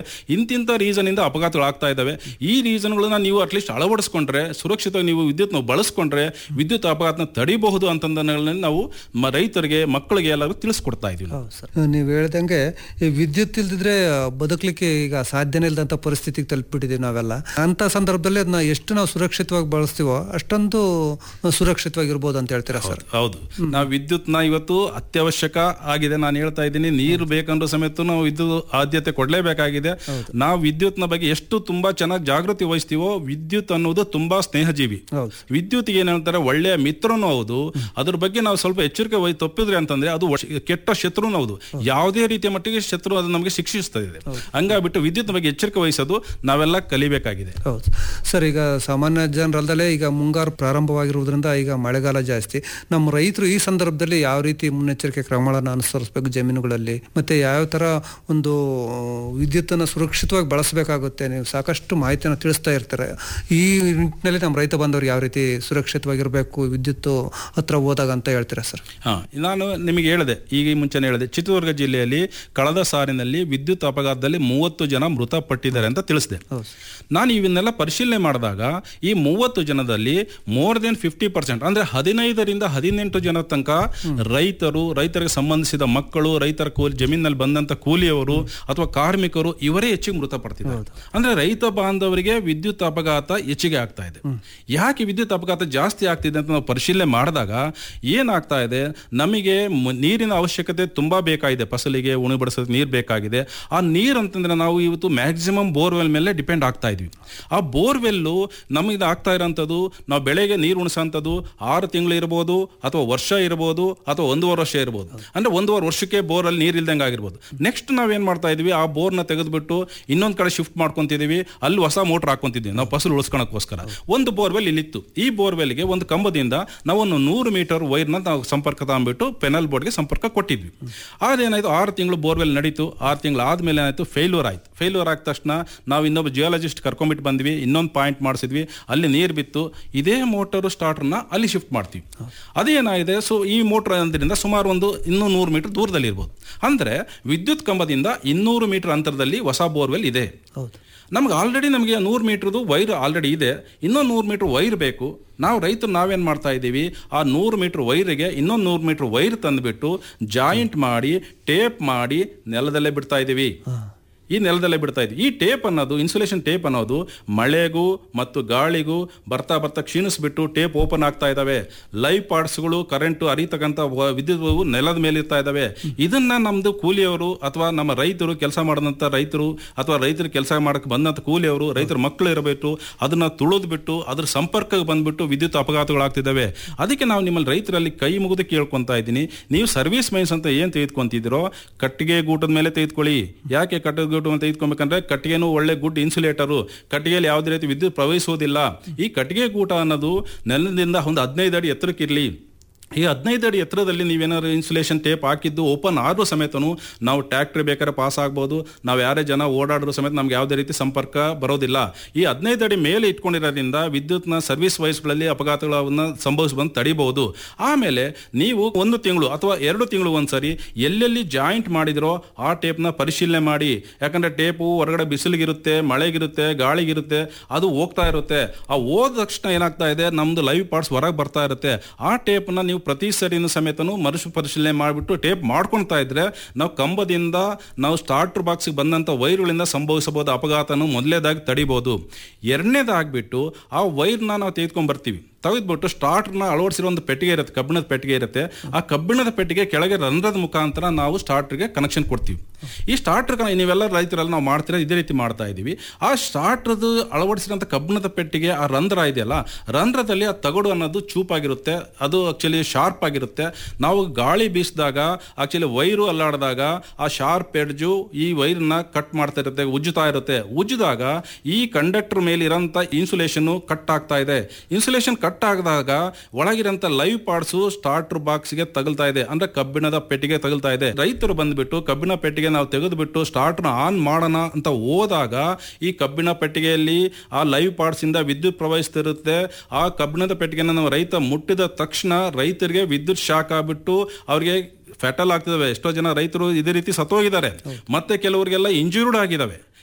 ಇಂತಿಂಥ ರೀಸನ್ ಇಂದ ಅಪಘಾತಗಳು ಆಗ್ತಾ ಇದಾವೆ ಈ ರೀಸನ್ಗಳನ್ನ ನೀವು ಅಟ್ಲೀಸ್ಟ್ ಅಳವಡಿಸ್ಕೊಂಡ್ರೆ ಸುರಕ್ಷಿತವಾಗಿ ನೀವು ವಿದ್ಯುತ್ ಬಳಸ್ಕೊಂಡ್ರೆ ವಿದ್ಯುತ್ ಅಪಘಾತನ ತಡಿಬಹುದು ಅಂತಂದನ್ನ ನಾವು ಮ- ರೈತರಿಗೆ ಮಕ್ಕಳಿಗೆ ಎಲ್ಲರೂ ತಿಳಿಸ್ಕೊಡ್ತಾ ಇದೀವಿ ನಾವು. ನೀವು ಹೇಳ್ದಂಗೆ ಈ ವಿದ್ಯುತ್ ಇಲ್ದಿದ್ರೆ ಬದುಕಲಿಕ್ಕೆ ಈಗ ಸಾಧ್ಯನೇ ಇಲ್ಲದಂತ ಪರಿಸ್ಥಿತಿಗೆ ತಲುಪಿಬಿಟ್ಟಿದ್ದೀವಿ ನಾವೆಲ್ಲ ಅಂತ ಸಂದರ್ಭದಲ್ಲಿ ಅದನ್ನ ಎಷ್ಟು ನಾವು ಸುರಕ್ಷಿತವಾಗಿ ಬಳಸ್ತೀವೋ ಅಷ್ಟೊಂದು ಸುರಕ್ಷಿತವಾಗಿರ್ಬೋದು ಅಂತ ಹೇಳ್ತೀರಾ ಸರ್ ಹೌದು ನಾವು ವಿದ್ಯುತ್ನ ಇವತ್ತು ಅತ್ಯವಶ್ಯಕ ಆಗಿದೆ ನಾನು ಹೇಳ್ತಾ ಇದ್ದೀನಿ ನೀರು ಬೇಕಂದ್ರೂ ಸಮೇತ ನಾವು ವಿದ್ಯುತ್ ಆದ್ಯತೆ ಕೊಡಲೇಬೇಕಾಗಿದೆ ನಾವು ವಿದ್ಯುತ್ನ ಬಗ್ಗೆ ಎಷ್ಟು ತುಂಬಾ ಚೆನ್ನಾಗಿ ಜಾಗೃತಿ ವಹಿಸ್ತೀವೋ ವಿದ್ಯುತ್ ಅನ್ನೋದು ತುಂಬಾ ಸ್ನೇಹಜೀವಿ ಹೌದು. ವಿದ್ಯುತ್ ಏನ್ ಹೇಳ್ತಾರೆ ಒಳ್ಳೆಯ ಮಿತ್ರನೂ ಹೌದು ಅದ್ರ ಬಗ್ಗೆ ನಾವು ಸ್ವಲ್ಪ ಎಚ್ಚರಿಕೆ ವಹಿ ತಪ್ಪಿದ್ರೆ ಅಂತಂದ್ರೆ ಅದು ವಶ- ಕೆಟ್ಟ ಶತ್ರುನೂ ಹೌದು ಯಾವುದೇ ರೀತಿಯ ಮಟ್ಟಿಗೆ ಶತ್ರು ಅದು ನಮಗೆ ಶಿಕ್ಷಿಸ್ತಾ ಇದೆ ಹಂಗಾಗ್ಬಿಟ್ಟು ವಿದ್ಯುತ್ ಬಗ್ಗೆ ಎಚ್ಚರಿಕೆ ವಹಿಸೋದು ನಾವೆಲ್ಲ ಕಲಿಬೇಕಾಗಿದೆ ಹೌದು ಸರ್ ಈಗ ಸಾಮಾನ್ಯ ಜನರಲ್ದಲ್ಲೇ ಈಗ ಮುಂಗಾರು ಪ್ರಾರಂಭವಾಗಿರುವುದರಿಂದ ಈಗ ಮಳೆಗಾಲ ಜಾಸ್ತಿ ನಮ್ಮ ರೈತರು ಈ ಸಂದರ್ಭದಲ್ಲಿ ಯಾವ ರೀತಿ ಮುನ್ನೆಚ್ಚರಿಕೆ ಕ್ರಮಗಳನ್ನು ಅನುಸರಿಸಬೇಕು ಜಮೀನುಗಳಲ್ಲಿ ಮತ್ತೆ ಯಾವ ತರ ಒಂದು ವಿದ್ಯುತ್ತನ್ನು ಸುರಕ್ಷಿತವಾಗಿ ಬಳಸಬೇಕಾಗುತ್ತೆ ನೀವು ಸಾಕಷ್ಟು ಮಾಹಿತಿಯನ್ನು ತಿಳಿಸ್ತಾ ಇರ್ತಾರೆ ಈ ನಿಟ್ಟಿನಲ್ಲಿ ನಮ್ಮ ರೈತ ಬಂದವರು ಯಾವ ರೀತಿ ಸುರಕ್ಷಿತವಾಗಿರಬೇಕು ವಿದ್ಯುತ್ ಹತ್ರ ಹೋದಾಗ ಅಂತ ಹೇಳ್ತೀರಾ ಸರ್ ಹಾ ನಾನು ನಿಮಗೆ ಹೇಳಿದೆ ಈಗ ಈ ಮುಂಚೆನೇ ಹೇಳಿದೆ ಚಿತ್ರದುರ್ಗ ಜಿಲ್ಲೆಯಲ್ಲಿ ಕಳೆದ ಸಾರಿನಲ್ಲಿ ವಿದ್ಯುತ್ ಅಪಘಾತದಲ್ಲಿ ಮೂವತ್ತು ಜನ ಮೃತಪಟ್ಟಿದ್ದಾರೆ ಅಂತ ತಿಳಿಸಿದೆ ಹೌದು. ನಾನು ಇವನ್ನೆಲ್ಲ ಪರಿಶೀಲನೆ ಮಾಡಿದಾಗ ಈ ಮೂವತ್ತು ಜನದಲ್ಲಿ ಮೋರ್ ದೆನ್ ಫಿಫ್ಟಿ ಪರ್ಸೆಂಟ್ ಅಂದ್ರೆ ಹದಿನೈದರಿಂದ ಹದಿನೆಂಟು ಜನ ತನಕ ರೈತರು ರೈತರಿಗೆ ಸಂಬಂಧಿಸಿದ ಮಕ್ಕಳು ರೈತರ ಕೂಲಿ ಜಮೀನಲ್ಲಿ ಬಂದಂತ ಕೂಲಿಯವರು ಅಥವಾ ಕಾರ್ಮಿಕರು ಇವರೇ ಹೆಚ್ಚಿಗೆ ಮೃತಪಡ್ತಿದ್ದಾರೆ ಅಂದ್ರೆ ರೈತ ಬಾಂಧವರಿಗೆ ವಿದ್ಯುತ್ ಅಪಘಾತ ಹೆಚ್ಚಿಗೆ ಆಗ್ತಾ ಇದೆ ಯಾಕೆ ವಿದ್ಯುತ್ ಅಪಘಾತ ಜಾಸ್ತಿ ಆಗ್ತಿದೆ ಅಂತ ನಾವು ಪರಿಶೀಲನೆ ಮಾಡಿದಾಗ ಏನಾಗ್ತಾ ಇದೆ ನಮಗೆ ಮ- ನೀರಿನ ಅವಶ್ಯಕತೆ ತುಂಬಾ ಬೇಕಾಗಿದೆ ಫಸಲಿಗೆ ಉಣಬಡಿಸೋದು ನೀರು ಬೇಕಾಗಿದೆ ಆ ನೀರು ಅಂತಂದ್ರೆ ನಾವು ಇವತ್ತು ಮ್ಯಾಕ್ಸಿಮಮ್ ಬೋರ್ವೆಲ್ ಮೇಲೆ ಡಿಪೆಂಡ್ ಆಗ್ತಾ ಇದ್ವಿ ಆ ಬೋರ್ವೆಲ್ಲು ನಮಗೆ ಆಗ್ತಾ ಇರೋಂಥದ್ದು ನಾವು ಬೆಳೆಗೆ ನೀರು ಉಣಿಸೋಂಥದ್ದು ಆರು ತಿಂಗಳು ಇರ್ಬೋದು ಅಥವಾ ವರ್ಷ ಇರ್ಬೋದು ಅಥವಾ ಒಂದೂವರೆ ವರ್ಷ ಇರ್ಬೋದು ಅಂದ್ರೆ ಒಂದೂವರೆ ವರ್ಷಕ್ಕೆ ಬೋರಲ್ಲಿ ನೀರು ಇಲ್ದಂಗೆ ಆಗಿರ್ಬೋದು ನೆಕ್ಸ್ಟ್ ನಾವೇನ್ ಮಾಡ್ತಾ ಇದೀವಿ ಆ ಬೋರ್ನ ತೆಗೆದ್ಬಿಟ್ಟು ಇನ್ನೊಂದ್ ಕಡೆ ಶಿಫ್ಟ್ ಮಾಡ್ಕೊಂತಿದೀವಿ ಅಲ್ಲಿ ಹೊಸ ಮೋಟರ್ ಹಾಕೊಂತಿದ್ವಿ ನಾವು ಫಸಲು ಉಳಿಸ್ಕೊಳಕ್ಕೋಸ್ಕರ ಒಂದು ಬೋರ್ವೆಲ್ ಇಲ್ಲಿತ್ತು ಈ ಬೋರ್ವೆಲ್ಗೆ ಒಂದು ಕಂಬದಿಂದ ನಾವು ಒಂದು ನೂರು ಮೀಟರ್ ವೈರ್ನ ನಾವು ಸಂಪರ್ಕ ತಗೊಂಡ್ಬಿಟ್ಟು ಪೆನಲ್ ಬೋರ್ಡ್ಗೆ ಸಂಪರ್ಕ ಕೊಟ್ಟಿದ್ವಿ ಅದೇನಾಯ್ತು ಆರು ತಿಂಗಳು ಬೋರ್ವೆಲ್ ನಡೀತು ಆರು ತಿಂಗಳು ಆದ್ಮೇಲೆ ಏನಾಯ್ತು ಫೇಲ್ಯೂರ್ ಆಯ್ತು ಫೇಲ್ಯೂರ್ ಆದ ತಕ್ಷಣ ನಾವು ಇನ್ನೊಬ್ಬ ಜಿಯಾಲಜಿಸ್ಟ್ ಕರ್ಕೊಂಡ್ಬಿಟ್ಟು ಬಂದ್ವಿ ಇನ್ನೊಂದು ಪಾಯಿಂಟ್ ಮಾಡಿಸಿದ್ವಿ ಅಲ್ಲಿ ನೀರು ಬಿತ್ತು ಇದೇ ಮೋಟರ್ ಸ್ಟಾರ್ಟರ್ನ ಅಲ್ಲಿ ಶಿಫ್ಟ್ ಮಾಡ್ತೀವಿ ಅದೇನಾಗಿದೆ ಸೊ ಈ ಮೋಟರ್ ಅಂದ್ರಿಂದ ಸುಮಾರು ಒಂದು ಇನ್ನೂ ನೂರು ಮೀಟರ್ ದೂರದಲ್ಲಿ ಇರ್ಬೋದು ಅಂದ್ರೆ ವಿದ್ಯುತ್ ಕಂಬದಿಂದ ಇನ್ನೂರು ಮೀಟರ್ ಅಂತರದಲ್ಲಿ ಹೊಸ ಬೋರ್ವೆಲ್ ಇದೆ ಹೌದು ನಮ್ಗೆ ಆಲ್ರೆಡಿ ನಮಗೆ ನೂರು ಮೀಟ್ರದು ವೈರ್ ಆಲ್ರೆಡಿ ಇದೆ ಇನ್ನೊಂದು ನೂರು ಮೀಟರ್ ವೈರ್ ಬೇಕು ನಾವು ರೈತರು ನಾವೇನು ಮಾಡ್ತಾ ಇದ್ದೀವಿ ಆ ನೂರು ಮೀಟರ್ ವೈರಿಗೆ ಇನ್ನೊಂದು ನೂರು ಮೀಟರ್ ವೈರ್ ತಂದುಬಿಟ್ಟು ಜಾಯಿಂಟ್ ಮಾಡಿ ಟೇಪ್ ಮಾಡಿ ನೆಲದಲ್ಲೇ ಬಿಡ್ತಾ ಇದ್ದೀವಿ ಈ ನೆಲದಲ್ಲೇ ಬಿಡ್ತಾ ಇದ್ವಿ ಈ ಟೇಪ್ ಅನ್ನೋದು ಇನ್ಸುಲೇಷನ್ ಟೇಪ್ ಅನ್ನೋದು ಮಳೆಗೂ ಮತ್ತು ಗಾಳಿಗೂ ಬರ್ತಾ ಬರ್ತಾ ಕ್ಷೀಣಿಸ್ಬಿಟ್ಟು ಟೇಪ್ ಓಪನ್ ಆಗ್ತಾ ಇದಾವೆ ಲೈವ್ ಪಾರ್ಟ್ಸ್ಗಳು ಕರೆಂಟು ಅರಿತಕ್ಕಂಥ ವ- ವಿದ್ಯುತ್ ನೆಲದ ಮೇಲೆ ಇರ್ತಾ ಇದಾವೆ ಇದನ್ನ ನಮ್ದು ಕೂಲಿಯವರು ಅಥವಾ ನಮ್ಮ ರೈತರು ಕೆಲಸ ಮಾಡಿದಂಥ ರೈತರು ಅಥವಾ ರೈತರು ಕೆಲಸ ಮಾಡಕ್ಕೆ ಬಂದಂಥ ಕೂಲಿಯವರು ರೈತರ ಮಕ್ಕಳು ಇರಬೇಕು ಅದನ್ನ ತುಳಿದು ಬಿಟ್ಟು ಅದ್ರ ಸಂಪರ್ಕಕ್ಕೆ ಬಂದ್ಬಿಟ್ಟು ವಿದ್ಯುತ್ ಅಪಘಾತಗಳಾಗ್ತಿದ್ದಾವೆ ಅದಕ್ಕೆ ನಾವು ನಿಮ್ಮಲ್ಲಿ ರೈತರಲ್ಲಿ ಕೈ ಮುಗಿದು ಕೇಳ್ಕೊಂತಾ ಇದ್ದೀನಿ ನೀವು ಸರ್ವಿಸ್ ಮೈನ್ಸ್ ಅಂತ ಏನ್ ತೆಗೆದುಕೊಂತಿದ್ದೀರೋ ಕಟ್ಟಿಗೆ ಗೂಟದ ಮೇಲೆ ತೆಗೆದುಕೊಳ್ಳಿ ಯಾಕೆ ಕಟ್ಟಿಗೆ ಗೂಟ ಮೇಲೆ ತೆಗೆದುಕೊಬೇಕಂದ್ರೆ ಕಟ್ಟಿಗೆನೂ ಒಳ್ಳೆ ಗುಡ್ ಇನ್ಸುಲೇಟರು ಕಟ್ಟಿಗೆಯಲ್ಲಿ ಯಾವುದೇ ರೀತಿ ವಿದ್ಯುತ್ ಪ್ರವಹಿಸುವುದಿಲ್ಲ ಈ ಕಟ್ಟಿಗೆ ಗೂಟ ಅನ್ನೋದು ನೆಲದಿಂದ ಒಂದು ಹದಿನೈದು ಅಡಿ ಎತ್ತರಕ್ಕಿರಲಿ ಈ ಹದಿನೈದು ಅಡಿ ಎತ್ತರದಲ್ಲಿ ನೀವೇನಾದ್ರು ಇನ್ಸುಲೇಷನ್ ಟೇಪ್ ಹಾಕಿದ್ದು ಓಪನ್ ಆದ್ರೂ ಸಮೇತನು ನಾವು ಟ್ಯಾಕ್ಟ್ರಿ ಬೇಕಾದ್ರೆ ಪಾಸ್ ಆಗ್ಬೋದು ನಾವು ಯಾರೇ ಜನ ಓಡಾಡಿದ್ರು ಸಮೇತ ನಮ್ಗೆ ಯಾವುದೇ ರೀತಿ ಸಂಪರ್ಕ ಬರೋದಿಲ್ಲ ಈ ಹದಿನೈದು ಅಡಿ ಮೇಲೆ ಇಟ್ಕೊಂಡಿರೋದ್ರಿಂದ ವಿದ್ಯುತ್ನ ಸರ್ವಿಸ್ ವೈಸ್ಗಳಲ್ಲಿ ಅಪಘಾತಗಳನ್ನ ಸಂಭವಿಸುವಂತ ತಡಿಬಹುದು ಆಮೇಲೆ ನೀವು ಒಂದು ತಿಂಗಳು ಅಥವಾ ಎರಡು ತಿಂಗಳು ಒಂದ್ಸರಿ ಎಲ್ಲೆಲ್ಲಿ ಜಾಯಿಂಟ್ ಮಾಡಿದಿರೋ ಆ ಟೇಪ್ನ ಪರಿಶೀಲನೆ ಮಾಡಿ ಯಾಕಂದ್ರೆ ಟೇಪು ಹೊರಗಡೆ ಬಿಸಿಲಿಗಿರುತ್ತೆ ಮಳೆಗಿರುತ್ತೆ ಗಾಳಿಗಿರುತ್ತೆ ಅದು ಹೋಗ್ತಾ ಇರುತ್ತೆ ಆ ಹೋದ ತಕ್ಷಣ ಏನಾಗ್ತಾ ಇದೆ ನಮ್ದು ಲೈವ್ ಪಾರ್ಟ್ಸ್ ಹೊರಗೆ ಬರ್ತಾ ಇರುತ್ತೆ ಆ ಟೇಪ್ನ ನೀವು ಪ್ರತಿ ಸರಿನೂ ಸಮೇತನು ಮರುಶು ಪರಿಶೀಲನೆ ಮಾಡಿಬಿಟ್ಟು ಟೇಪ್ ಮಾಡ್ಕೊಳ್ತಾ ಇದ್ರೆ ನಾವು ಕಂಬದಿಂದ ನಾವು ಸ್ಟಾರ್ಟರ್ ಬಾಕ್ಸ್ಗೆ ಬಂದಂಥ ವೈರ್ಗಳಿಂದ ಸಂಭವಿಸಬಹುದು ಅಪಘಾತನು ಮೊದಲೇದಾಗಿ ತಡಿಬಹುದು ಎರಡನೇದಾಗ್ಬಿಟ್ಟು ಆ ವೈರ್ನ ನಾವು ತೆಗೆದುಕೊಂಡ್ ಬರ್ತೀವಿ ತೆಗೆದ್ಬಿಟ್ಟು ಸ್ಟಾರ್ಟರ್ನ ಅಳವಡಿಸಿರೋ ಒಂದು ಪೆಟ್ಟಿಗೆ ಇರುತ್ತೆ ಕಬ್ಬಿಣದ ಪೆಟ್ಟಿಗೆ ಇರುತ್ತೆ ಆ ಕಬ್ಬಿಣದ ಪೆಟ್ಟಿಗೆ ಕೆಳಗೆ ರಂಧ್ರದ ಮುಖಾಂತರ ನಾವು ಸ್ಟಾರ್ಟರ್ಗೆ ಕನೆಕ್ಷನ್ ಕೊಡ್ತೀವಿ ಈ ಸ್ಟಾರ್ಟರ್ ನೀವೆಲ್ಲ ರೈತರೆಲ್ಲ ನಾವು ಮಾಡ್ತೀರಾ ಇದೇ ರೀತಿ ಮಾಡ್ತಾ ಇದೀವಿ ಆ ಸ್ಟಾರ್ಟರ್ದು ಅಳವಡಿಸಿರೋಂಥ ಕಬ್ಬಿಣದ ಪೆಟ್ಟಿಗೆ ಆ ರಂಧ್ರ ಇದೆಯಲ್ಲ ರಂಧ್ರದಲ್ಲಿ ಆ ತಗಡು ಅನ್ನೋದು ಚೂಪಾಗಿರುತ್ತೆ ಅದು ಆಕ್ಚುಲಿ ಶಾರ್ಪ್ ಆಗಿರುತ್ತೆ ನಾವು ಗಾಳಿ ಬೀಸಿದಾಗ ಆಕ್ಚುಲಿ ವೈರು ಅಲ್ಲಾಡಿದಾಗ ಆ ಶಾರ್ಪ್ ಎಡ್ಜು ಈ ವೈರ್ನ ಕಟ್ ಮಾಡ್ತಾ ಇರುತ್ತೆ ಉಜ್ಜುತ್ತಾ ಇರುತ್ತೆ ಉಜ್ಜಿದಾಗ ಈ ಕಂಡಕ್ಟರ್ ಮೇಲೆ ಇರೋಂಥ ಇನ್ಸುಲೇಷನ್ ಕಟ್ ಆಗ್ತಾ ಇದೆ ಇನ್ಸುಲೇಷನ್ ಕಟ್ ಆಗದಾಗ ಒಳಗಿರೋಂಥ ಲೈವ್ ಪಾರ್ಟ್ಸು ಸ್ಟಾರ್ಟರ್ ಬಾಕ್ಸ್ಗೆ ತಗಲ್ತಾ ಇದೆ ಅಂದ್ರೆ ಕಬ್ಬಿಣದ ಪೆಟ್ಟಿಗೆ ತಗಲ್ತಾ ಇದೆ ರೈತರು ಬಂದ್ಬಿಟ್ಟು ಕಬ್ಬಿಣ ಪೆಟ್ಟಿಗೆ ನಾವು ತೆಗೆದುಬಿಟ್ಟು ಸ್ಟಾರ್ಟರ್ನ ಆನ್ ಮಾಡೋಣ ಅಂತ ಹೋದಾಗ ಈ ಕಬ್ಬಿಣ ಪೆಟ್ಟಿಗೆಯಲ್ಲಿ ಆ ಲೈವ್ ಪಾರ್ಟ್ಸ್ ಇಂದ ವಿದ್ಯುತ್ ಪ್ರವಹಿಸ್ತಿರುತ್ತೆ ಆ ಕಬ್ಬಿಣದ ಪೆಟ್ಟಿಗೆನ ನಾವು ರೈತ ಮುಟ್ಟಿದ ತಕ್ಷಣ ರೈತರಿಗೆ ವಿದ್ಯುತ್ ಶಾಕ್ ಆಗ್ಬಿಟ್ಟು ಅವ್ರಿಗೆ ಫೆಟಲ್ ಆಗ್ತಿದಾವೆ ಎಷ್ಟೋ ಜನ ರೈತರು ಇದೇ ರೀತಿ ಸತ್ತೋಗಿದ್ದಾರೆ ಮತ್ತೆ ಕೆಲವರಿಗೆಲ್ಲ ಇಂಜೂರ್ಡ್ ಆಗಿದಾವೆ